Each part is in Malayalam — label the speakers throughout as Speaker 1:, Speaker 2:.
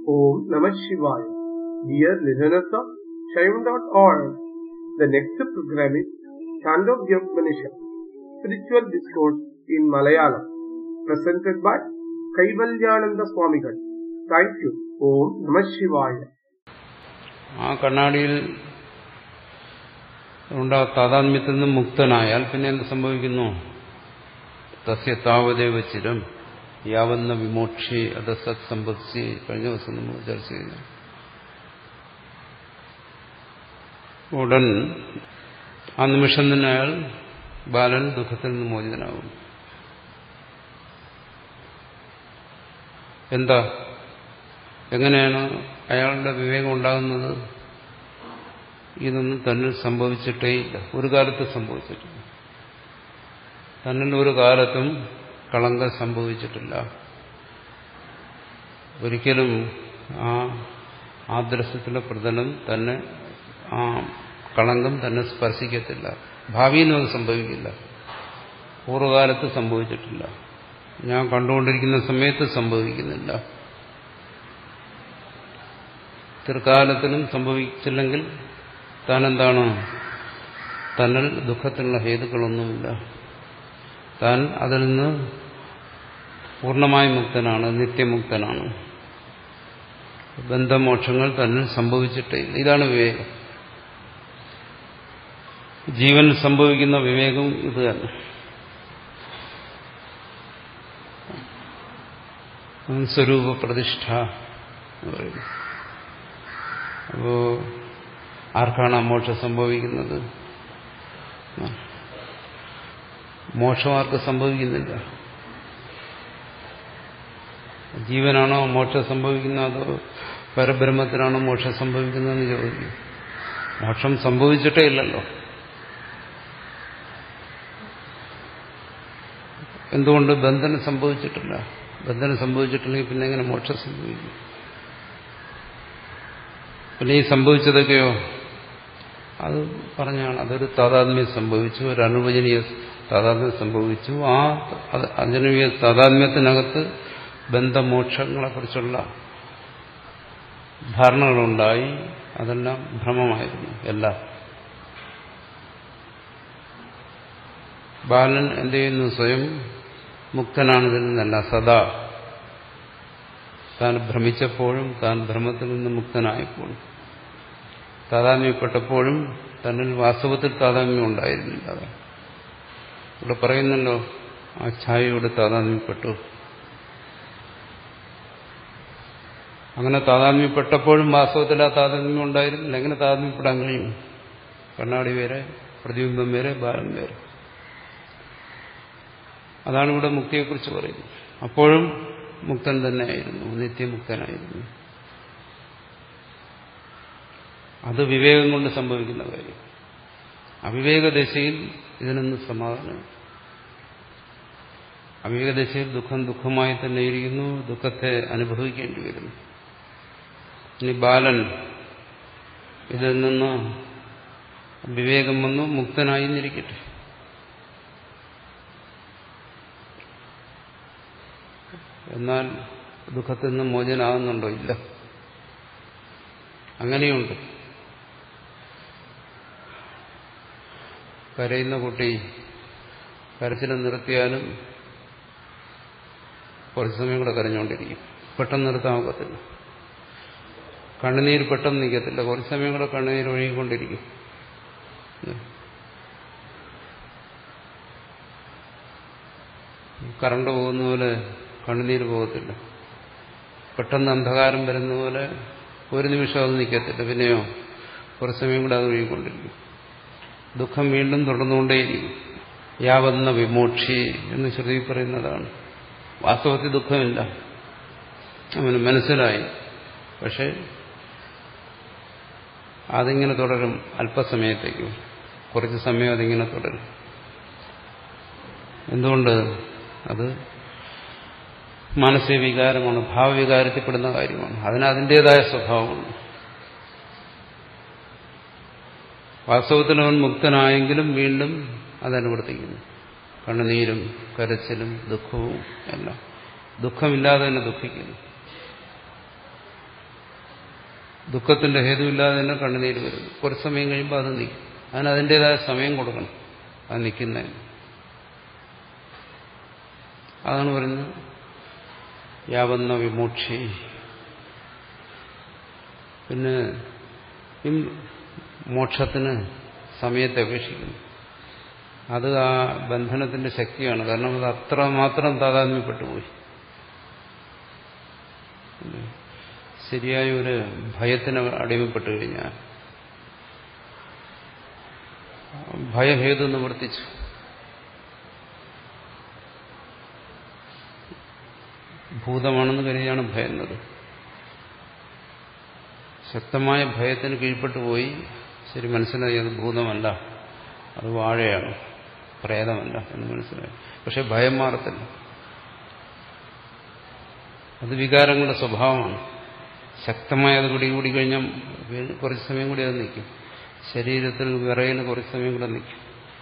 Speaker 1: Om Namah Shivaya. Dear listeners of Shaivan.org, the next program is Chandogya Upanishad, Spiritual Discourse in Malayalam, presented by Kaivalyananda Swamigal. Thank you. Om Namah Shivaya.
Speaker 2: ആ കണ്ണാടിയിൽ ഉണ്ടാ താതാത്മ്യത്തിൽ നിന്ന് മുക്തനായാൽ പിന്നെ എന്ത് സംഭവിക്കുന്നു തസ്യ താവദേവ ചിരം യാവന്ന വിമോക്ഷി അത് സത് സമ്പത്സി കഴിഞ്ഞ ദിവസം നമ്മൾ ചർച്ച ചെയ്തു ഉടൻ ആ നിമിഷം തന്നെ അയാൾ ബാലൻ ദുഃഖത്തിൽ നിന്ന് മോചിതനാകും എന്താ എങ്ങനെയാണ് അയാളുടെ വിവേകം ഉണ്ടാകുന്നത് ഇതൊന്നും തന്നിൽ സംഭവിച്ചിട്ടേയില്ല ഒരു കാലത്ത് സംഭവിച്ചിട്ടില്ല തന്നിൽ ഒരു കാലത്തും കളങ്കം സംഭവിച്ചിട്ടില്ല ഒരിക്കലും ആ ആദർശത്തിലെ പ്രതലം തന്നെ ആ കളങ്കം തന്നെ സ്പർശിക്കത്തില്ല ഭാവിയിലും അത് സംഭവിക്കില്ല പൂർവ്വകാലത്ത് സംഭവിച്ചിട്ടില്ല ഞാൻ കണ്ടുകൊണ്ടിരിക്കുന്ന സമയത്ത് സംഭവിക്കുന്നില്ല തിർക്കാലത്തിലും സംഭവിച്ചില്ലെങ്കിൽ താൻ എന്താണ് തന്നിൽ ദുഃഖത്തിനുള്ള ഹേതുക്കളൊന്നുമില്ല താൻ അതിൽ നിന്ന് പൂർണ്ണമായി മുക്തനാണ് നിത്യമുക്തനാണ് ബന്ധമോക്ഷങ്ങൾ തന്നിൽ സംഭവിച്ചിട്ടേ ഇല്ല ഇതാണ് വിവേകം ജീവൻ സംഭവിക്കുന്ന വിവേകം ഇത് തന്നെ സ്വരൂപ പ്രതിഷ്ഠ എന്ന് പറയുന്നു അപ്പോ ആർക്കാണ് മോക്ഷം സംഭവിക്കുന്നത് മോക്ഷം ആർക്ക് സംഭവിക്കുന്നില്ല ജീവനാണോ മോക്ഷം സംഭവിക്കുന്നത് അതോ പരബ്രഹ്മത്തിനാണോ മോക്ഷം സംഭവിക്കുന്നതെന്ന് ചോദിക്കും മോക്ഷം സംഭവിച്ചിട്ടേ ഇല്ലല്ലോ എന്തുകൊണ്ട് ബന്ധനം സംഭവിച്ചിട്ടില്ല ബന്ധനം സംഭവിച്ചിട്ടില്ലെങ്കിൽ പിന്നെ എങ്ങനെ മോക്ഷം സംഭവിക്കും പിന്നെ ഈ സംഭവിച്ചതൊക്കെയോ അത് പറഞ്ഞാണ് അതൊരു താതാത്മ്യം സംഭവിച്ചു ഒരു അനുവചനീയ താതാത്മ്യം സംഭവിച്ചു ആ അനുവചനീയ താതാത്മ്യത്തിനകത്ത് ബന്ധമോക്ഷങ്ങളെക്കുറിച്ചുള്ള ധാരണകളുണ്ടായി അതെല്ലാം ഭ്രമമായിരുന്നു എല്ലാം ബാലൻ എന്ത് ചെയ്യുന്നു സ്വയം മുക്തനാണിതിൽ നിന്നല്ല സദാ താൻ ഭ്രമിച്ചപ്പോഴും താൻ ഭ്രമത്തിൽ നിന്ന് മുക്തനായപ്പോഴും താതാത്മ്യപ്പെട്ടപ്പോഴും തന്നിൽ വാസ്തവത്തിൽ താതാത്മ്യം ഉണ്ടായിരുന്നില്ല ഇവിടെ പറയുന്നല്ലോ ആ ഛായയോട് താതാത്മ്യപ്പെട്ടു അങ്ങനെ താതാത്മ്യപ്പെട്ടപ്പോഴും വാസ്തവത്തിൽ ആ താതാത്മ്യം ഉണ്ടായിരുന്നില്ല എങ്ങനെ താതാത്മ്യപ്പെടാൻ കഴിയും കണ്ണാടി വേറെ പ്രതിബിംബം വേറെ ബാലൻ വേറെ അതാണ് ഇവിടെ മുക്തിയെക്കുറിച്ച് പറയുന്നത് അപ്പോഴും മുക്തൻ തന്നെയായിരുന്നു നിത്യമുക്തനായിരുന്നു അത് വിവേകം കൊണ്ട് സംഭവിക്കുന്ന കാര്യം അവിവേകദശയിൽ ഇതിനൊന്നും സമാധാനം അവിവേകദശയിൽ ദുഃഖം ദുഃഖമായി തന്നെ ഇരിക്കുന്നു ദുഃഖത്തെ അനുഭവിക്കേണ്ടി വരുന്നു ഇനി ബാലൻ ഇതിൽ നിന്ന് വിവേകം വന്നു മുക്തനായി എന്നിരിക്കട്ടെ എന്നാൽ ദുഃഖത്തിൽ നിന്ന് മോചനാകുന്നുണ്ടോ ഇല്ല അങ്ങനെയുണ്ട് കരയുന്ന കുട്ടി കരച്ചിൽ നിർത്തിയാലും കുറച്ച് സമയം കൂടെ കരഞ്ഞുകൊണ്ടിരിക്കും പെട്ടെന്ന് നിർത്താൻ ഒക്കത്തില്ല കണ്ണുനീര് പെട്ടെന്ന് നിൽക്കത്തില്ല കുറച്ച് സമയം കൂടെ കണ്ണുനീര് ഒഴുകിക്കൊണ്ടിരിക്കും കറണ്ട് പോകുന്ന പോലെ കണ്ണുനീര് പോകത്തില്ല പെട്ടെന്ന് അന്ധകാരം വരുന്ന പോലെ ഒരു നിമിഷം അത് നിൽക്കത്തില്ല പിന്നെയോ കുറച്ച് സമയം കൂടെ അത് ഒഴുകിക്കൊണ്ടിരിക്കും ദുഃഖം വീണ്ടും തുടർന്നുകൊണ്ടേയിരിക്കും യാവന്ന വിമോക്ഷി എന്ന് ശ്രുതി പറയുന്നതാണ് വാസ്തവത്തിൽ ദുഃഖമില്ല അവന് മനസ്സിലായി പക്ഷെ അതിങ്ങനെ തുടരും അല്പസമയത്തേക്കും കുറച്ച് സമയം അതിങ്ങനെ തുടരും എന്തുകൊണ്ട് അത് മാനസിക വികാരമാണ് ഭാവവികാരത്തിൽപ്പെടുന്ന കാര്യമാണ് അതിന് അതിൻ്റെതായ സ്വഭാവമാണ് വാസ്തവത്തിൽ അവൻ മുക്തനായെങ്കിലും വീണ്ടും അതനുവർത്തിക്കുന്നു കണ്ണുനീരും കരച്ചിലും ദുഃഖവും എല്ലാം ദുഃഖമില്ലാതെ തന്നെ ദുഃഖിക്കുന്നു ദുഃഖത്തിന്റെ ഹേതുവില്ലാതെ തന്നെ കണ്ണുനീര് വരുന്നു കുറച്ച് സമയം കഴിയുമ്പോൾ അത് നിൽക്കും അതിന് അതിൻ്റെതായ സമയം കൊടുക്കണം അത് നിൽക്കുന്നതിന് അതാണ് പറയുന്നത് യാവന്ന വിമോക്ഷി പിന്നെ ഈ മോക്ഷത്തിന് സമയത്തെ അപേക്ഷിക്കുന്നു അത് ആ ബന്ധനത്തിന്റെ ശക്തിയാണ് കാരണം അത് അത്രമാത്രം താതാത്മ്യപ്പെട്ടുപോയി ശരിയായ ഒരു ഭയത്തിന് അടിമപ്പെട്ടു കഴിഞ്ഞാൽ ഭയഹേതു നിവർത്തിച്ചു ഭൂതമാണെന്ന് കരുതിയാണ് ഭയന്നത് ശക്തമായ ഭയത്തിന് കീഴ്പ്പെട്ടു പോയി ശരി മനസ്സിലായി അത് ഭൂതമല്ല അത് വാഴയാണ് പ്രേതമല്ല എന്ന് മനസ്സിലായി പക്ഷെ ഭയം മാറത്തില്ല അത് വികാരങ്ങളുടെ സ്വഭാവമാണ് ശക്തമായ അത് പിടികൂടി കഴിഞ്ഞാൽ കുറച്ച് സമയം കൂടി അത് നിൽക്കും ശരീരത്തിൽ വിറയൽ കുറച്ച് സമയം കൂടെ നിൽക്കും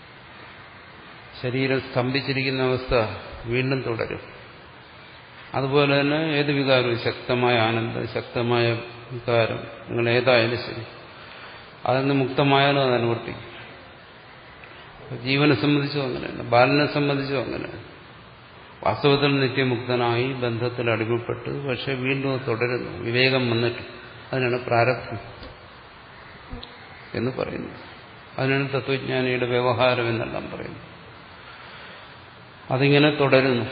Speaker 2: ശരീരം സ്തംഭിച്ചിരിക്കുന്ന അവസ്ഥ വീണ്ടും തുടരും അതുപോലെ തന്നെ ഏത് വികാരവും ശക്തമായ ആനന്ദം ശക്തമായ വികാരം നിങ്ങൾ ഏതായാലും ശരി അതിൽ നിന്ന് മുക്തമായാലും അത് അനുവർത്തിക്കും ജീവനെ സംബന്ധിച്ചും അങ്ങനെയാണ് ബാലനെ സംബന്ധിച്ചും അങ്ങനെയാണ് വാസ്തവത്തിൽ നിത്യമുക്തനായി ബന്ധത്തിൽ അടിമപ്പെട്ട് പക്ഷെ വീണ്ടും അത് തുടരുന്നു വിവേകം വന്നിട്ട് അതിനാണ് പ്രാരബ്ധം എന്ന് പറയുന്നത് അതിനാണ് തത്വജ്ഞാനിയുടെ വ്യവഹാരം എന്നെല്ലാം പറയുന്നത് അതിങ്ങനെ തുടരുന്നു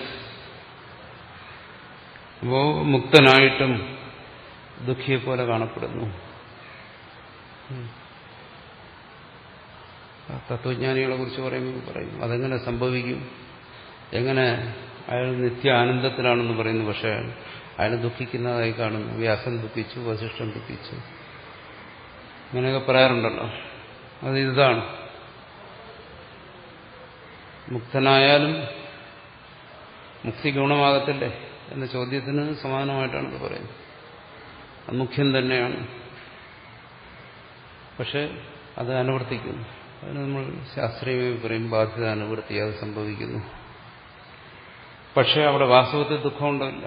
Speaker 2: അപ്പോ മുക്തനായിട്ടും ദുഃഖിയെ പോലെ കാണപ്പെടുന്നു തത്വജ്ഞാനികളെ കുറിച്ച് പറയുമ്പോൾ പറയും അതെങ്ങനെ സംഭവിക്കും എങ്ങനെ അയാൾ നിത്യ ആനന്ദത്തിലാണെന്ന് പറയുന്നു പക്ഷേ അയാൾ ദുഃഖിക്കുന്നതായി കാണുന്നു വ്യാസൻ ദുഃഖിച്ചു വസിഷ്ഠൻ ദുഃഖിച്ചു ഇങ്ങനെയൊക്കെ പറയാറുണ്ടല്ലോ അത് ഇതാണ് മുക്തനായാലും മുക്തി ഗുണമാകത്തില്ലേ എന്ന ചോദ്യത്തിന് സമാനമായിട്ടാണ് ഇത് പറയുന്നത് അത് മുഖ്യം തന്നെയാണ് പക്ഷെ അത് അനുവർത്തിക്കുന്നു അതിന് നമ്മൾ ശാസ്ത്രീയമായി പറയും ബാധ്യത അനുവർത്തി അത് സംഭവിക്കുന്നു പക്ഷെ അവിടെ വാസ്തവത്തിൽ ദുഃഖമുണ്ടല്ല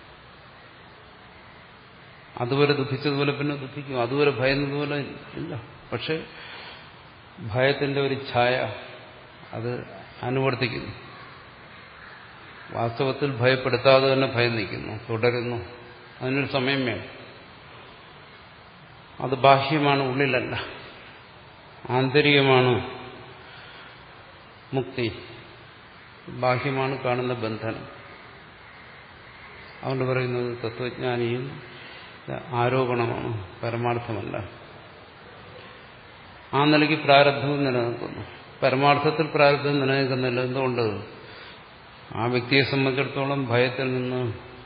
Speaker 2: അതുവരെ ദുഃഖിച്ചതുപോലെ പിന്നെ ദുഃഖിക്കും അതുവരെ ഭയന്നതുപോലെ ഇല്ല പക്ഷെ ഭയത്തിന്റെ ഒരു ഛായ അത് അനുവർത്തിക്കുന്നു വാസ്തവത്തിൽ ഭയപ്പെടുത്താതെ തന്നെ ഭയം നിൽക്കുന്നു തുടരുന്നു അതിനൊരു സമയം വേണം അത് ബാഹ്യമാണ് ഉള്ളിലല്ല ആന്തരികമാണ് മുക്തി ബാഹ്യമാണ് കാണുന്ന ബന്ധനം അതുകൊണ്ട് പറയുന്നത് തത്വജ്ഞാനിയും ആരോപണമാണ് പരമാർത്ഥമല്ല ആ നിലയ്ക്ക് പ്രാരബ്ധവും നിലനിൽക്കുന്നു പരമാർത്ഥത്തിൽ പ്രാരബ്ധം നിലനിൽക്കുന്നില്ല എന്തുകൊണ്ട് ആ വ്യക്തിയെ സംബന്ധിച്ചിടത്തോളം ഭയത്തിൽ നിന്ന്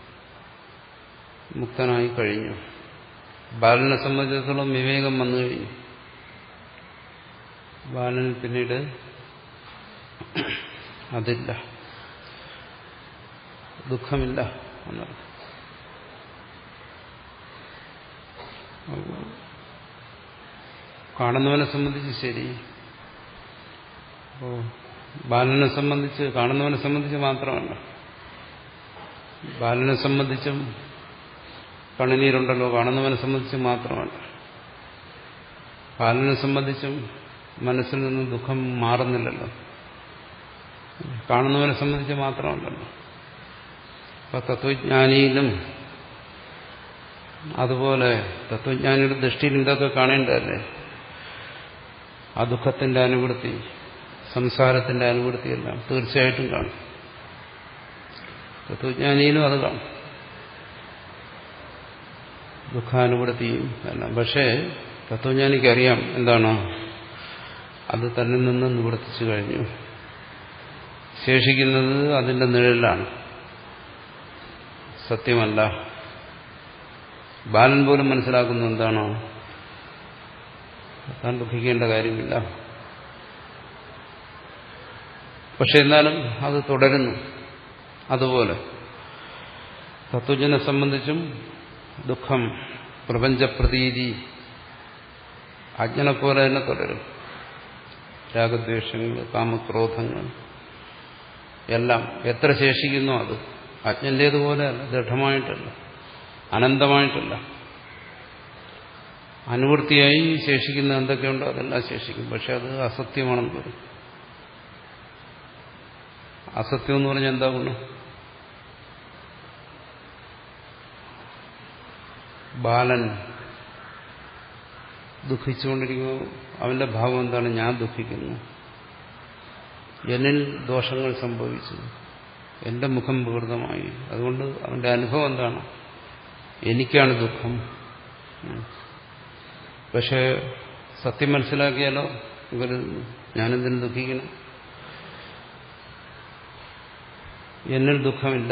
Speaker 2: മുക്തനായി കഴിഞ്ഞു ബാലനെ സംബന്ധിച്ചിടത്തോളം വിവേകം വന്നു കഴിഞ്ഞു ബാലന് പിന്നീട് അതില്ല ദുഃഖമില്ല എന്നർത്ഥം കാണുന്നവനെ സംബന്ധിച്ച് ശരി ഓ ബാലനെ സംബന്ധിച്ച് കാണുന്നവനെ സംബന്ധിച്ച് മാത്രമല്ല ബാലനെ സംബന്ധിച്ചും കണ്ണുനീരുണ്ടല്ലോ കാണുന്നവനെ സംബന്ധിച്ച് മാത്രമല്ല ബാലനെ സംബന്ധിച്ചും മനസ്സിൽ നിന്ന് ദുഃഖം മാറുന്നില്ലല്ലോ കാണുന്നവനെ സംബന്ധിച്ച് മാത്രമല്ലല്ലോ അപ്പൊ തത്വജ്ഞാനിയിലും അതുപോലെ തത്വജ്ഞാനിയുടെ ദൃഷ്ടിയിൽ ഇതൊക്കെ കാണേണ്ടതല്ലേ ആ ദുഃഖത്തിന്റെ അനുവൃത്തി സംസാരത്തിന്റെ അനുവൃത്തിയെല്ലാം തീർച്ചയായിട്ടും കാണും തത്വജ്ഞാനിയിലും അത് കാണും ദുഃഖാനുവൃത്തിയും എല്ലാം പക്ഷേ തത്വജ്ഞാനിക്ക് അറിയാം എന്താണ് അത് തന്നിൽ നിന്ന് നിവർത്തിച്ചു കഴിഞ്ഞു ശേഷിക്കുന്നത് അതിന്റെ നിഴലിലാണ് സത്യമല്ല ബാലൻ പോലും മനസ്സിലാക്കുന്നു എന്താണോ താൻ ദുഃഖിക്കേണ്ട കാര്യമില്ല പക്ഷെ എന്നാലും അത് തുടരുന്നു അതുപോലെ തത്വജ്ഞനെ സംബന്ധിച്ചും ദുഃഖം പ്രപഞ്ചപ്രതീതി അജ്ഞനെ പോലെ തന്നെ തുടരും രാഗദ്വേഷങ്ങൾ കാമക്രോധങ്ങൾ എല്ലാം എത്ര ശേഷിക്കുന്നോ അത് അജ്ഞന്റേതുപോലെ അല്ല ദൃഢമായിട്ടല്ല അനന്തമായിട്ടല്ല അനുവൃത്തിയായി ശേഷിക്കുന്ന എന്തൊക്കെയുണ്ടോ അതെല്ലാം ശേഷിക്കും പക്ഷെ അത് അസത്യമാണെന്ന് പറയും അസത്യം എന്ന് പറഞ്ഞാൽ എന്താ ഗുണം ബാലൻ ദുഃഖിച്ചുകൊണ്ടിരിക്കുമ്പോൾ അവന്റെ ഭാവം എന്താണ് ഞാൻ ദുഃഖിക്കുന്നു എന്നിൽ ദോഷങ്ങൾ സംഭവിച്ചു എന്റെ മുഖം വികൃതമായി അതുകൊണ്ട് അവന്റെ അനുഭവം എന്താണ് എനിക്കാണ് ദുഃഖം പക്ഷെ സത്യം മനസ്സിലാക്കിയാലോ ഇവർ ഞാനെന്തിനു ദുഃഖിക്കണം എന്നിൽ ദുഃഖമില്ല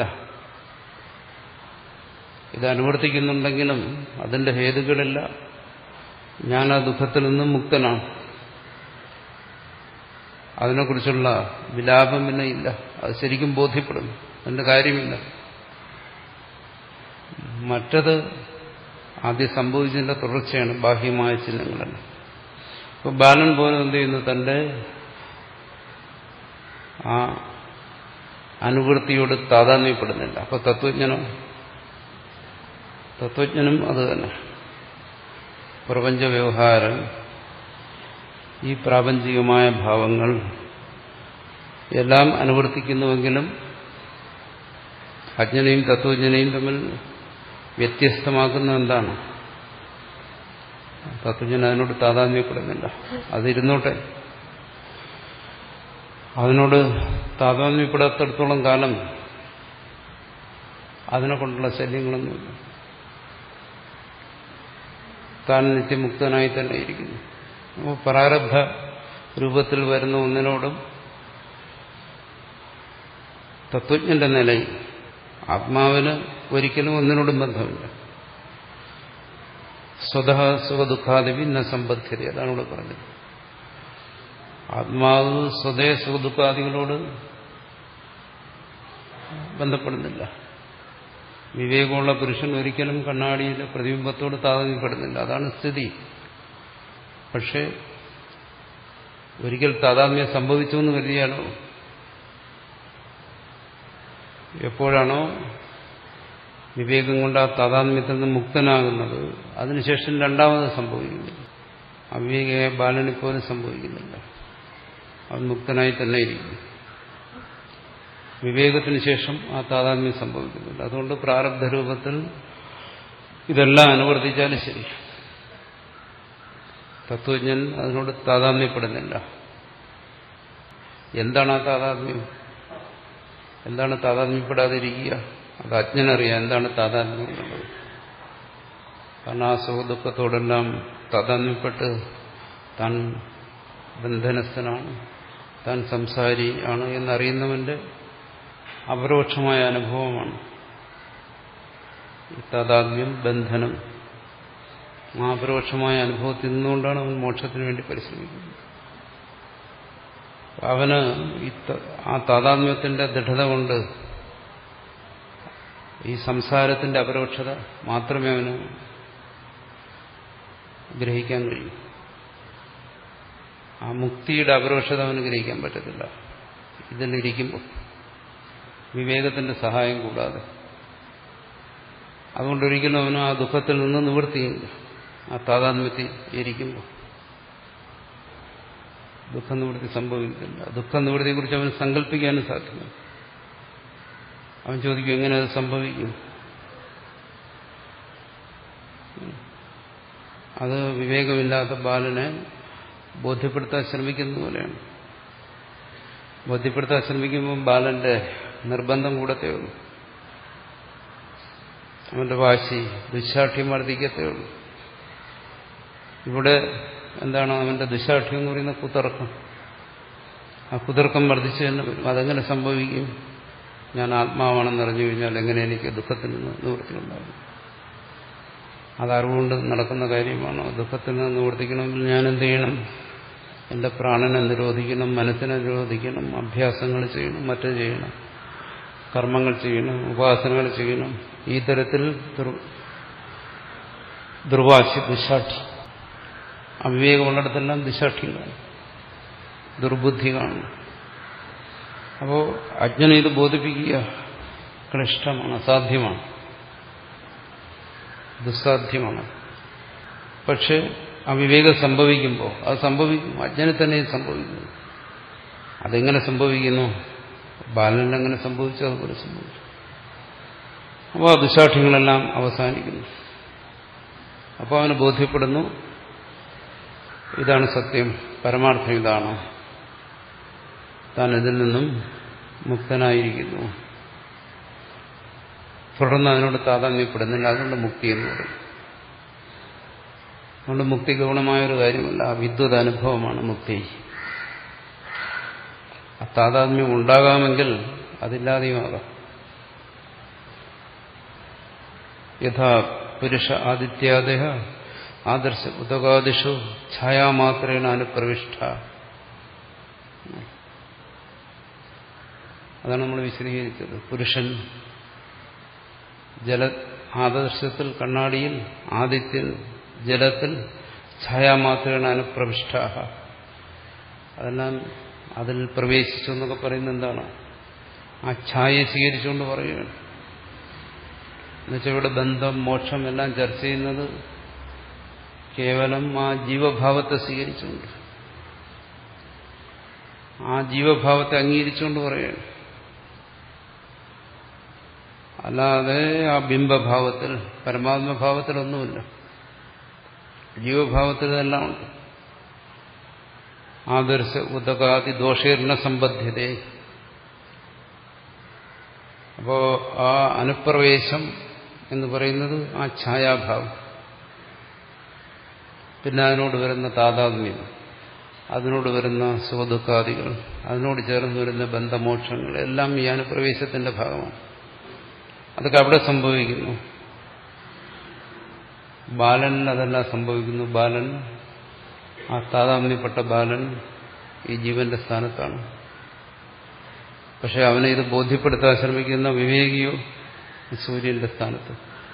Speaker 2: ഇത് അനുവർത്തിക്കുന്നുണ്ടെങ്കിലും അതിന്റെ ഹേതുക്കളില്ല ഞാൻ ആ ദുഃഖത്തിൽ നിന്നും മുക്തനാണ് അതിനെക്കുറിച്ചുള്ള വിലാപം പിന്നെ ഇല്ല അത് ശരിക്കും ബോധ്യപ്പെടുന്നു അതിന്റെ കാര്യമില്ല മറ്റത് ആദ്യം സംഭവിച്ചതിന്റെ തുടർച്ചയാണ് ബാഹ്യമായ ചിഹ്നങ്ങളെല്ലാം ഇപ്പൊ ബാലൻ പോലും എന്ത് ചെയ്യുന്നു തന്റെ ആ അനുവൃത്തിയോട് താതാത്മ്യപ്പെടുന്നില്ല അപ്പൊ തത്വജ്ഞനോ തത്വജ്ഞനും അത് തന്നെ പ്രപഞ്ച വ്യവഹാരം ഈ പ്രാപഞ്ചികമായ ഭാവങ്ങൾ എല്ലാം അനുവർത്തിക്കുന്നുവെങ്കിലും അജ്ഞനെയും തത്വജ്ഞനെയും തമ്മിൽ വ്യത്യസ്തമാക്കുന്ന എന്താണ് തത്വജ്ഞൻ അതിനോട് താതാത്മ്യപ്പെടുന്നില്ല അതിരുന്നോട്ടെ അതിനോട് താതാത്മ്യപ്പെടാത്തടത്തോളം കാലം അതിനെ കൊണ്ടുള്ള ശല്യങ്ങളൊന്നുമില്ല താൻ നിത്യമുക്തനായി തന്നെ ഇരിക്കുന്നു അപ്പോൾ പ്രാരബ്ധ രൂപത്തിൽ വരുന്ന ഒന്നിനോടും തത്വജ്ഞന്റെ നിലയിൽ ആത്മാവിന് ഒരിക്കലും ഒന്നിനോടും ബന്ധമില്ല സ്വതഃ സുഖദുഃഖാദിവി ന സമ്പദ്ധ്യത അതാണ് ഇവിടെ പറഞ്ഞത് ആത്മാവ് സ്വതേ സുഖദുഃഖാദികളോട് ബന്ധപ്പെടുന്നില്ല വിവേകമുള്ള പുരുഷൻ ഒരിക്കലും കണ്ണാടിയിലെ പ്രതിബിംബത്തോട് താതാത്മ്യപ്പെടുന്നില്ല അതാണ് സ്ഥിതി പക്ഷെ ഒരിക്കൽ താതാത്മ്യം സംഭവിച്ചു എന്ന് കരുതിയാലോ എപ്പോഴാണോ വിവേകം കൊണ്ട് ആ താതാത്മ്യത്തിൽ നിന്ന് മുക്തനാകുന്നത് അതിനുശേഷം രണ്ടാമത് സംഭവിക്കുന്നില്ല അവിവേകമായ ബാലനിപ്പോലും സംഭവിക്കുന്നില്ല അവൻ മുക്തനായി തന്നെ ഇരിക്കുന്നു വിവേകത്തിന് ശേഷം ആ താതാത്മ്യം സംഭവിക്കുന്നില്ല അതുകൊണ്ട് പ്രാരബ്ധ രൂപത്തിൽ ഇതെല്ലാം അനുവർത്തിച്ചാലും ശരി തത്വജ്ഞൻ അതിനോട് താതാത്മ്യപ്പെടുന്നില്ല എന്താണ് ആ താതാത്മ്യം എന്താണ് താതാത്മ്യപ്പെടാതിരിക്കുക അത് അജ്ഞനറിയാം എന്താണ് താതാത്മ്യം എന്നുള്ളത് കാരണം ആ സുഖദുഃഖത്തോടെല്ലാം താതാത്മ്യപ്പെട്ട് താൻ ബന്ധനസ്ഥനാണ് താൻ സംസാരി ആണ് എന്നറിയുന്നവന്റെ അപരോക്ഷമായ അനുഭവമാണ് ഈ താതാത്മ്യം ബന്ധനം ആ അപരോക്ഷമായ അനുഭവത്തിൽ നിന്നുകൊണ്ടാണ് അവൻ മോക്ഷത്തിന് വേണ്ടി പരിശ്രമിക്കുന്നത് അവന് ഈ ആ താതാത്മ്യത്തിന്റെ ദൃഢത കൊണ്ട് ഈ സംസാരത്തിന്റെ അപരോക്ഷത മാത്രമേ അവന് ഗ്രഹിക്കാൻ കഴിയൂ ആ മുക്തിയുടെ അപരോക്ഷത അവന് ഗ്രഹിക്കാൻ പറ്റത്തില്ല ഇതിലിരിക്കുമ്പോൾ വിവേകത്തിന്റെ സഹായം കൂടാതെ അതുകൊണ്ടൊരിക്കലും അവന് ആ ദുഃഖത്തിൽ നിന്ന് നിവൃത്തിയില്ല ആ താതാത്മ്യത്തിൽ ഇരിക്കുമ്പോൾ ദുഃഖ നിവൃത്തി സംഭവിക്കില്ല ദുഃഖ നിവൃത്തിയെക്കുറിച്ച് അവന് സങ്കല്പിക്കാനും സാധ്യമല്ല അവൻ ചോദിക്കും എങ്ങനെ അത് സംഭവിക്കും അത് വിവേകമില്ലാത്ത ബാലനെ ബോധ്യപ്പെടുത്താൻ ശ്രമിക്കുന്ന പോലെയാണ് ബോധ്യപ്പെടുത്താൻ ശ്രമിക്കുമ്പോൾ ബാലന്റെ നിർബന്ധം കൂടത്തേ ഉള്ളൂ അവന്റെ വാശി ദുശാഠ്യം വർദ്ധിക്കത്തേ ഉള്ളൂ ഇവിടെ എന്താണ് അവന്റെ ദുശാഠ്യം എന്ന് പറയുന്ന കുതർക്കം ആ കുതർക്കം വർദ്ധിച്ചു തന്നെ വരും അതെങ്ങനെ സംഭവിക്കും ഞാൻ ആത്മാവാണെന്ന് അറിഞ്ഞു കഴിഞ്ഞാൽ എങ്ങനെ എനിക്ക് ദുഃഖത്തിൽ നിന്ന് നിവൃത്തി ഉണ്ടാകും അത് അറിവുകൊണ്ട് നടക്കുന്ന കാര്യമാണോ ദുഃഖത്തിൽ നിന്ന് നിവർത്തിക്കണമെങ്കിൽ ഞാൻ എന്ത് ചെയ്യണം എന്റെ പ്രാണനെ നിരോധിക്കണം മനസ്സിനെ നിരോധിക്കണം അഭ്യാസങ്ങൾ ചെയ്യണം മറ്റു ചെയ്യണം കർമ്മങ്ങൾ ചെയ്യണം ഉപാസനകൾ ചെയ്യണം ഈ തരത്തിൽ ദുർവാശി ദുശാഠി അവിവേകമുള്ളിടത്തെല്ലാം ദിശാഠ്യം കാണും ദുർബുദ്ധി കാണും അപ്പോൾ അജ്ഞനെ ഇത് ബോധിപ്പിക്കുക ക്ലിഷ്ടമാണ് അസാധ്യമാണ് ദുസ്സാധ്യമാണ് പക്ഷെ ആ വിവേകം സംഭവിക്കുമ്പോൾ അത് സംഭവിക്കും അജ്ഞനെ തന്നെ ഇത് സംഭവിക്കുന്നു അതെങ്ങനെ സംഭവിക്കുന്നു ബാലനിൽ എങ്ങനെ സംഭവിച്ചു അതുപോലെ സംഭവിച്ചു അപ്പോൾ ആ ദുശാഠ്യങ്ങളെല്ലാം അവസാനിക്കുന്നു അപ്പോൾ അവന് ബോധ്യപ്പെടുന്നു ഇതാണ് സത്യം പരമാർത്ഥം ഇതാണ് താൻ ഇതിൽ നിന്നും മുക്തനായിരിക്കുന്നു തുടർന്ന് അതിനോട് താതാമ്യപ്പെടുന്നില്ല അതുകൊണ്ട് മുക്തി എന്ന് പറയും അതുകൊണ്ട് മുക്തി ഗൗണമായൊരു കാര്യമല്ല വിദ്വത് അനുഭവമാണ് മുക്തി ആ താതാത്മ്യം ഉണ്ടാകാമെങ്കിൽ അതില്ലാതെയുമാകാം യഥാ പുരുഷ ആദിത്യാദേഹ ആദർശ ഉദകാദിഷു ഛായാമാത്രേണ അനുപ്രവിഷ്ട അതാണ് നമ്മൾ വിശദീകരിച്ചത് പുരുഷൻ ജല ആദർശത്തിൽ കണ്ണാടിയിൽ ആദിത്യൻ ജലത്തിൽ ഛായാമാത്രേണ അനുപ്രവിഷ്ട അതെല്ലാം അതിൽ പ്രവേശിച്ചു എന്നൊക്കെ പറയുന്നത് എന്താണ് ആ ഛായയെ സ്വീകരിച്ചുകൊണ്ട് പറയുകയാണ് എന്നുവെച്ചാൽ ഇവിടെ ബന്ധം മോക്ഷം എല്ലാം ചർച്ച ചെയ്യുന്നത് കേവലം ആ ജീവഭാവത്തെ സ്വീകരിച്ചുകൊണ്ട് ആ ജീവഭാവത്തെ അംഗീകരിച്ചുകൊണ്ട് പറയുകയാണ് അല്ലാതെ ആ ബിംബഭാവത്തിൽ പരമാത്മഭാവത്തിലൊന്നുമില്ല ജീവഭാവത്തിൽ ഇതെല്ലാം ഉണ്ട് ആദർശ ഉദകാതി ദോഷീർണ സംബദ്ധ്യത അപ്പോ ആ അനുപ്രവേശം എന്ന് പറയുന്നത് ആ ഛായാഭാവം പിന്നെ അതിനോട് വരുന്ന താതാത്മ്യം അതിനോട് വരുന്ന സുഖദുഃഖാദികൾ അതിനോട് ചേർന്ന് വരുന്ന ബന്ധമോക്ഷങ്ങൾ എല്ലാം ഈ അനുപ്രവേശത്തിന്റെ ഭാഗമാണ് അതൊക്കെ അവിടെ സംഭവിക്കുന്നു ബാലനിൽ അതെല്ലാം സംഭവിക്കുന്നു ബാലൻ ആ താതാമ്യപ്പെട്ട ബാലൻ ഈ ജീവന്റെ സ്ഥാനത്താണ് പക്ഷെ അവനെ ഇത് ബോധ്യപ്പെടുത്താൻ ശ്രമിക്കുന്ന വിവേകിയോ സൂര്യന്റെ സ്ഥാനത്ത്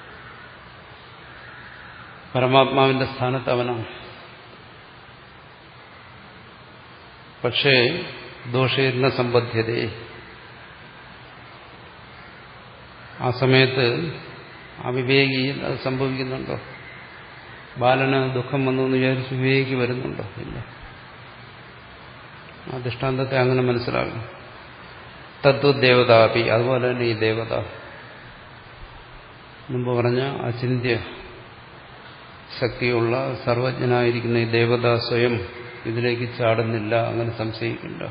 Speaker 2: പരമാത്മാവിന്റെ സ്ഥാനത്ത് അവനാണ് പക്ഷേ ദോഷീർണ സംബദ്ധ്യതയെ ആ സമയത്ത് ആ വിവേകിയിൽ അത് സംഭവിക്കുന്നുണ്ടോ ബാലന് ദുഃഖം വന്നു എന്ന് വിചാരിച്ച് വിവേകി വരുന്നുണ്ടോ ഇല്ല ആ ദൃഷ്ടാന്തത്തെ അങ്ങനെ മനസ്സിലാകും തത്വദേവതാപി അതുപോലെ തന്നെ ഈ ദേവത മുമ്പ് പറഞ്ഞ അചിന്ത്യ ശക്തിയുള്ള സർവജ്ഞനായിരിക്കുന്ന ഈ ദേവത സ്വയം ഇതിലേക്ക് ചാടുന്നില്ല അങ്ങനെ സംശയിക്കില്ല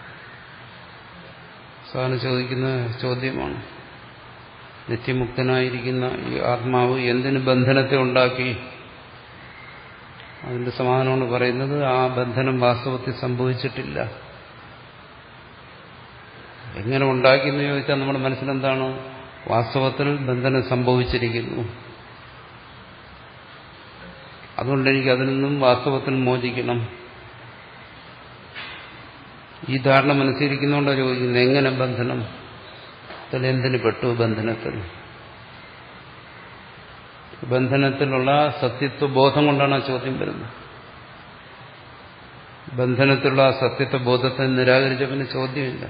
Speaker 2: സാറിന് ചോദിക്കുന്ന ചോദ്യമാണ് നിത്യമുക്തനായിരിക്കുന്ന ഈ ആത്മാവ് എന്തിന് ബന്ധനത്തെ ഉണ്ടാക്കി അതിന്റെ സമാധാനമാണ് പറയുന്നത് ആ ബന്ധനം വാസ്തവത്തിൽ സംഭവിച്ചിട്ടില്ല എങ്ങനെ ഉണ്ടാക്കിയെന്ന് ചോദിച്ചാൽ നമ്മുടെ മനസ്സിലെന്താണ് വാസ്തവത്തിൽ ബന്ധനം സംഭവിച്ചിരിക്കുന്നു അതുകൊണ്ട് എനിക്ക് അതിൽ നിന്നും വാസ്തവത്തിൽ മോചിക്കണം ഈ ധാരണ മനസ്സിരിക്കുന്നതുകൊണ്ടാണ് ചോദിക്കുന്നത് എങ്ങനെ ബന്ധനം എന്തിന് പെട്ടു ബന്ധനത്തിൽ ബന്ധനത്തിലുള്ള സത്യത്വ ബോധം കൊണ്ടാണ് ആ ചോദ്യം വരുന്നത് ബന്ധനത്തിലുള്ള ആ സത്യത്വ ബോധത്തെ നിരാകരിച്ച പിന്നെ ചോദ്യമില്ല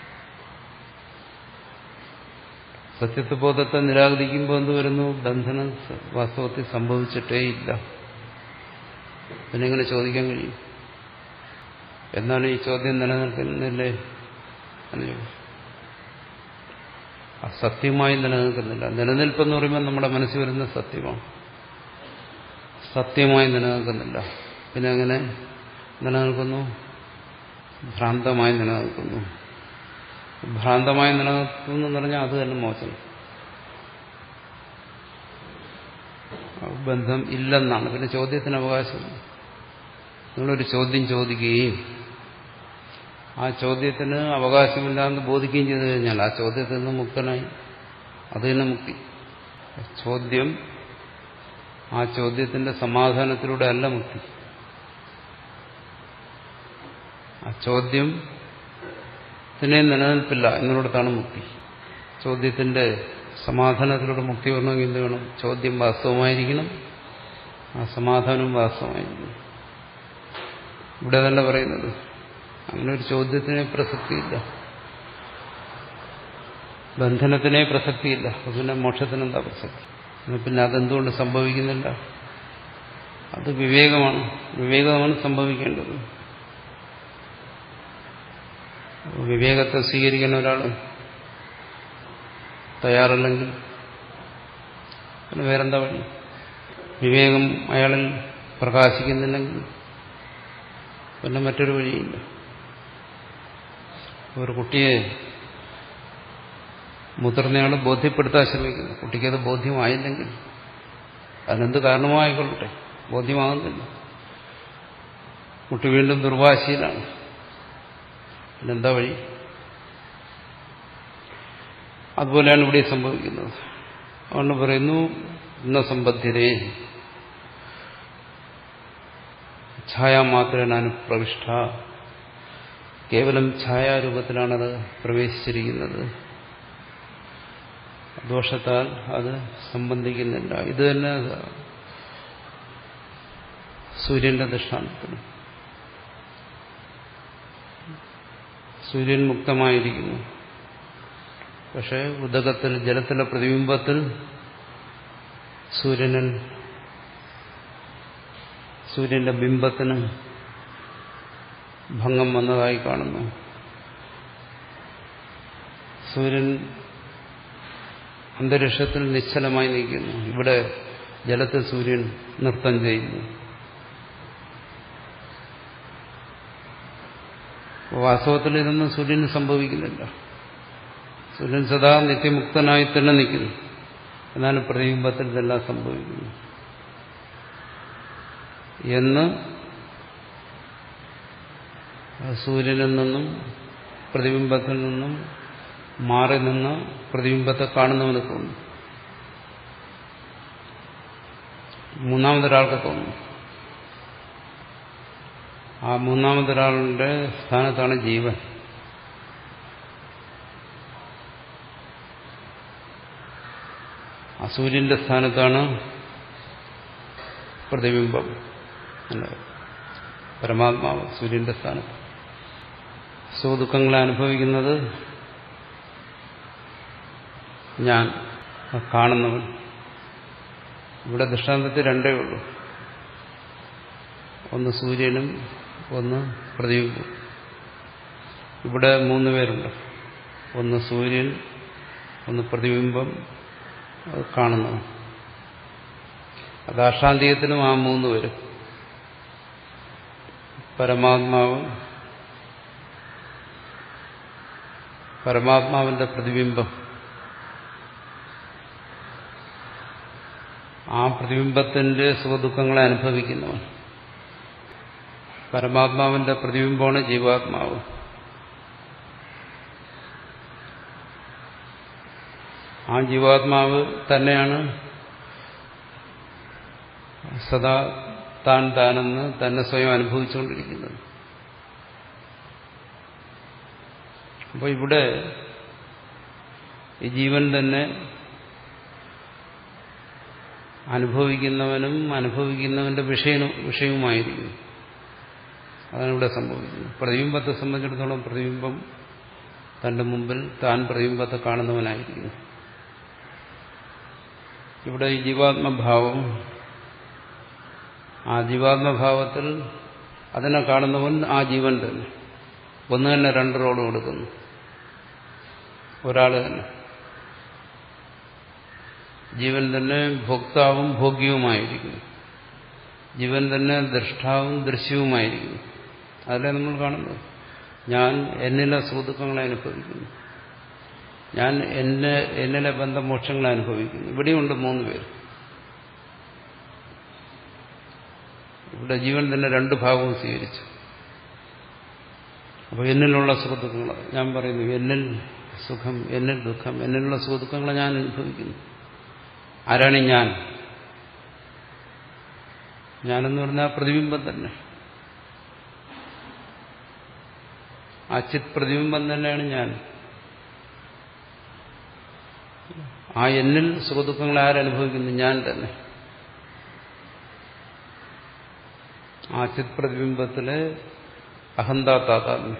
Speaker 2: സത്യത്വ ബോധത്തെ നിരാകരിക്കുമ്പോൾ എന്ത് വരുന്നു ബന്ധനം വാസ്തവത്തിൽ സംഭവിച്ചിട്ടേ ഇല്ല പിന്നെ എങ്ങനെ ചോദിക്കാൻ കഴിയും എന്നാണ് ഈ ചോദ്യം നിലനിൽക്കുന്നില്ലേ എന്ന് ചോദിച്ചു സത്യമായി നിലനിൽക്കുന്നില്ല നിലനിൽപ്പെന്ന് പറയുമ്പോൾ നമ്മുടെ മനസ്സിൽ വരുന്ന സത്യമാണ് സത്യമായി നിലനിൽക്കുന്നില്ല പിന്നെ അങ്ങനെ നിലനിൽക്കുന്നു ഭ്രാന്തമായി നിലനിൽക്കുന്നു ഭ്രാന്തമായി നിലനിൽക്കുന്നു എന്ന് പറഞ്ഞാൽ അത് തന്നെ മോശം ബന്ധം ഇല്ലെന്നാണ് പിന്നെ ചോദ്യത്തിന് അവകാശം നിങ്ങളൊരു ചോദ്യം ചോദിക്കുകയും ആ ചോദ്യത്തിന് അവകാശമില്ലാന്ന് ബോധിക്കുകയും ചെയ്തു കഴിഞ്ഞാൽ ആ ചോദ്യത്തിൽ നിന്ന് മുക്തനായി അത് തന്നെ മുക്തി ചോദ്യം ആ ചോദ്യത്തിന്റെ സമാധാനത്തിലൂടെ അല്ല മുക്തി ആ ചോദ്യം ത്തിനെ നിലനിൽപ്പില്ല എന്നിടത്താണ് മുക്തി ചോദ്യത്തിന്റെ സമാധാനത്തിലൂടെ മുക്തി വരണമെങ്കിൽ എന്ത് വേണം ചോദ്യം വാസ്തവമായിരിക്കണം ആ സമാധാനവും വാസ്തവമായിരിക്കണം ഇവിടെ തന്നെ പറയുന്നത് അങ്ങനെ ഒരു ചോദ്യത്തിന് പ്രസക്തിയില്ല ബന്ധനത്തിനെ പ്രസക്തിയില്ല പിന്നെ മോക്ഷത്തിനെന്താ പ്രസക്തി പിന്നെ അതെന്തുകൊണ്ട് സംഭവിക്കുന്നില്ല അത് വിവേകമാണ് വിവേകമാണ് സംഭവിക്കേണ്ടത് വിവേകത്തെ സ്വീകരിക്കാൻ ഒരാൾ തയ്യാറല്ലെങ്കിൽ പിന്നെ വേറെന്താ വഴി വിവേകം അയാളിൽ പ്രകാശിക്കുന്നില്ലെങ്കിൽ പിന്നെ മറ്റൊരു വഴിയില്ല ഒരു കുട്ടിയെ മുതിർന്നയാൾ ബോധ്യപ്പെടുത്താൻ ശ്രമിക്കുന്നു കുട്ടിക്കത് ബോധ്യമായില്ലെങ്കിൽ അതിനെന്ത് കാരണമായിക്കൊള്ളട്ടെ ബോധ്യമാകുന്നില്ല കുട്ടി വീണ്ടും ദുർവാശിയിലാണ് പിന്നെന്താ വഴി അതുപോലെയാണ് ഇവിടെ സംഭവിക്കുന്നത് അതുകൊണ്ട് പറയുന്നു ഇന്ന സമ്പദ്ധ്യതേ ഛായാമാത്രേന അനുപ്രവിഷ്ട കേവലം ഛായാരൂപത്തിലാണത് പ്രവേശിച്ചിരിക്കുന്നത് ദോഷത്താൽ അത് സംബന്ധിക്കുന്നില്ല ഇത് തന്നെ സൂര്യന്റെ ദൃഷ്ടാന്തത്തിന് സൂര്യൻ മുക്തമായിരിക്കുന്നു പക്ഷെ ഉദകത്തിൽ ജലത്തിലെ പ്രതിബിംബത്തിൽ സൂര്യനിൽ സൂര്യന്റെ ബിംബത്തിന് ഭംഗം വന്നതായി കാണുന്നു സൂര്യൻ അന്തരീക്ഷത്തിൽ നിശ്ചലമായി നിൽക്കുന്നു ഇവിടെ ജലത്തിൽ സൂര്യൻ നൃത്തം ചെയ്യുന്നു വാസ്തവത്തിൽ ഇതൊന്നും സൂര്യന് സംഭവിക്കുന്നില്ല സൂര്യൻ സദാ നിത്യമുക്തനായി തന്നെ നിൽക്കുന്നു എന്നാലും പ്രതിബിംബത്തിൽ ഇതെല്ലാം സംഭവിക്കുന്നു എന്ന് സൂര്യനിൽ നിന്നും പ്രതിബിംബത്തിൽ നിന്നും മാറി നിന്ന് പ്രതിബിംബത്തെ കാണുന്നവന് തോന്നുന്നു മൂന്നാമതൊരാൾക്ക് തോന്നുന്നു ആ മൂന്നാമതൊരാളുടെ സ്ഥാനത്താണ് ജീവൻ ആ സൂര്യന്റെ സ്ഥാനത്താണ് പ്രതിബിംബം പരമാത്മാവ് സൂര്യന്റെ സ്ഥാനത്ത് സുഖദുഃഖങ്ങളെ അനുഭവിക്കുന്നത് ഞാൻ കാണുന്നവൻ ഇവിടെ ദൃഷ്ടാന്തത്തിൽ രണ്ടേ ഉള്ളൂ ഒന്ന് സൂര്യനും ഒന്ന് പ്രതിബിംബം ഇവിടെ മൂന്ന് പേരുണ്ട് ഒന്ന് സൂര്യൻ ഒന്ന് പ്രതിബിംബം അത് കാണുന്നവൻ അത് അഷാന്തികത്തിനും ആ മൂന്ന് വരും പരമാത്മാവ് പരമാത്മാവിന്റെ പ്രതിബിംബം ആ പ്രതിബിംബത്തിന്റെ സുഖദുഃഖങ്ങളെ അനുഭവിക്കുന്നവൻ പരമാത്മാവിന്റെ പ്രതിബിംബമാണ് ജീവാത്മാവ് ആ ജീവാത്മാവ് തന്നെയാണ് സദാ താൻ താനെന്ന് തന്നെ സ്വയം അനുഭവിച്ചുകൊണ്ടിരിക്കുന്നത് അപ്പോൾ ഇവിടെ ഈ ജീവൻ തന്നെ അനുഭവിക്കുന്നവനും അനുഭവിക്കുന്നവന്റെ വിഷയനും വിഷയവുമായിരിക്കും അതാണ് ഇവിടെ സംഭവിക്കുന്നത് പ്രതിബിംബത്തെ സംബന്ധിച്ചിടത്തോളം പ്രതിബിംബം തന്റെ മുമ്പിൽ താൻ പ്രതിബിംബത്തെ കാണുന്നവനായിരിക്കുന്നു ഇവിടെ ഈ ജീവാത്മഭാവം ആ ജീവാത്മഭാവത്തിൽ അതിനെ കാണുന്നവൻ ആ ജീവൻ തന്നെ ഒന്ന് തന്നെ രണ്ട് റോഡ് കൊടുക്കുന്നു ഒരാൾ തന്നെ ജീവൻ തന്നെ ഭോക്താവും ഭോഗ്യവുമായിരിക്കുന്നു ജീവൻ തന്നെ ദൃഷ്ടാവും ദൃശ്യവുമായിരിക്കുന്നു അതല്ലേ നമ്മൾ കാണുന്നത് ഞാൻ എന്നിലെ സുഹൃത്തുക്കളെ അനുഭവിക്കുന്നു ഞാൻ എന്നെ എന്നിലെ ബന്ധമോക്ഷങ്ങളെ അനുഭവിക്കുന്നു ഇവിടെയുണ്ട് മൂന്ന് പേര് ഇവിടെ ജീവൻ തന്നെ രണ്ട് ഭാഗവും സ്വീകരിച്ചു അപ്പോൾ എന്നിലുള്ള സുഹൃത്തുക്കൾ ഞാൻ പറയുന്നു എന്നിൽ സുഖം എന്നിൽ ദുഃഖം എന്നിലുള്ള സുഹൃത്തുക്കളെ ഞാൻ അനുഭവിക്കുന്നു ആരാണ് ഞാൻ ഞാനെന്ന് പറഞ്ഞാൽ പ്രതിബിംബം തന്നെ ആ ചിത് പ്രതിബിംബം തന്നെയാണ് ഞാൻ ആ എന്നിൽ സുഖദുഃഖങ്ങളെ ആരനുഭവിക്കുന്നു ഞാൻ തന്നെ ആ ചിത് പ്രതിബിംബത്തിലെ അഹന്താതാത്മ്യം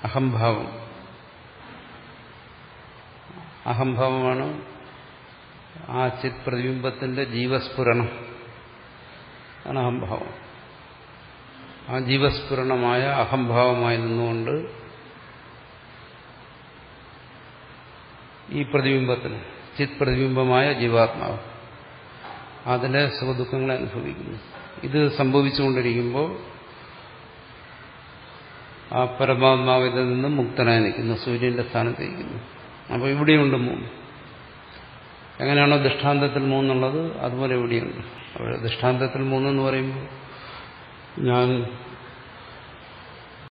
Speaker 2: അഹംഭാവം അഹംഭാവമാണ് ആ ചിത് പ്രതിബിംബത്തിന്റെ ജീവസ്ഫുരണം ആണ് അഹംഭാവം ആ ജീവസ്ഫുരണമായ അഹംഭാവമായി നിന്നുകൊണ്ട് ഈ പ്രതിബിംബത്തിന് ചിത് പ്രതിബിംബമായ ജീവാത്മാവ് അതിലെ സുഖദുഃഖങ്ങളെ അനുഭവിക്കുന്നു ഇത് സംഭവിച്ചുകൊണ്ടിരിക്കുമ്പോൾ ആ പരമാത്മാവിൽ നിന്നും മുക്തനായി നിൽക്കുന്നു സൂര്യന്റെ സ്ഥാനത്തിരിക്കുന്നു അപ്പോൾ ഇവിടെയുണ്ട് മൂന്ന് എങ്ങനെയാണോ ദൃഷ്ടാന്തത്തിൽ മൂന്നുള്ളത് അതുപോലെ ഇവിടെയുണ്ട് അവിടെ ദൃഷ്ടാന്തത്തിൽ മൂന്നെന്ന് പറയുമ്പോൾ ഞാൻ